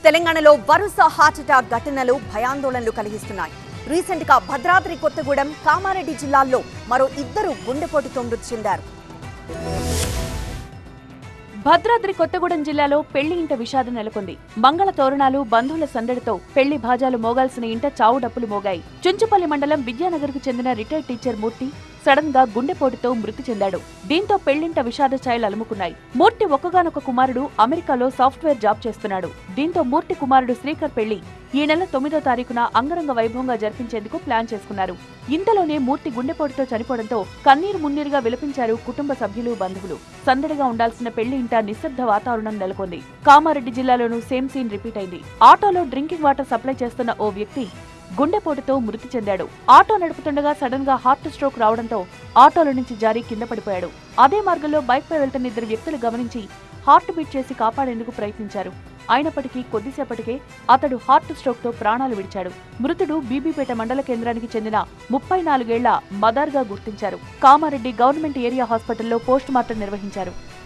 తెలంగాణలో వరుస heart attack ఘటనలు భయాందోళనలు కలిగిస్తున్నాయి రీసెంట్ గా భద్రాద్రి కొత్తగూడెం కామారెడ్డి జిల్లాల్లో మరో ఇద్దరు గుండెపోటుతో మృతి చెందారు భద్రాద్రి కొత్తగూడెం జిల్లాలో పెళ్లి ఇంట విషాదం నెలకొంది మంగళ తోరణాలు బంధువుల సందడితో పెళ్లి భాజాలు మోగాల్సిన ఇంట చావు డప్పులు మోగాయి చుంచుపల్లి మండలం విద్యానగర్ కు చెందిన రిటైర్డ్ టీచర్ మూర్తి సడన్ గా గుండెపోటుతో మృతి చెందాడు దీంతో పెళ్లింట విషాద ఛాయలు అలుముకున్నాయి మూర్తి ఒక్కగానొక కుమారుడు అమెరికాలో సాఫ్ట్వేర్ జాబ్ చేస్తున్నాడు దీంతో మూర్తి కుమారుడు శ్రీకర్ పెళ్లి ఈ నెల తొమ్మిదో తారీఖున అంగరంగ వైభవంగా జరిపించేందుకు ప్లాన్ చేసుకున్నారు ఇంతలోనే మూర్తి గుండెపోటుతో చనిపోవడంతో కన్నీరు మున్నీరుగా విలపించారు కుటుంబ సభ్యులు బంధువులు సందడిగా ఉండాల్సిన పెళ్లి ఇంట నిశ్శబ్ద వాతావరణం నెలకొంది కామారెడ్డి జిల్లాలోనూ సేమ్ సీన్ రిపీట్ అయింది ఆటోలో డ్రింకింగ్ వాటర్ సప్లై చేస్తున్న ఓ వ్యక్తి గుండెపోటుతో మృతి చెందాడు ఆటో నడుపుతుండగా సడన్ గా హార్ట్ స్ట్రోక్ రావడంతో ఆటోలో నుంచి జారి కింద పడిపోయాడు అదే మార్గంలో బైక్ పై వెళ్తున్న ఇద్దరు వ్యక్తులు గమనించి హార్ట్ బీట్ చేసి కాపాడేందుకు ప్రయత్నించారు అయినప్పటికీ కొద్దిసేపటికే అతడు హార్ట్ స్ట్రోక్ తో ప్రాణాలు విడిచాడు మృతుడు బీబీపేట మండల కేంద్రానికి చెందిన ముప్పై నాలుగేళ్ల మదార్గా గుర్తించారు కామారెడ్డి గవర్నమెంట్ ఏరియా హాస్పిటల్లో పోస్ట్ మార్టం నిర్వహించారు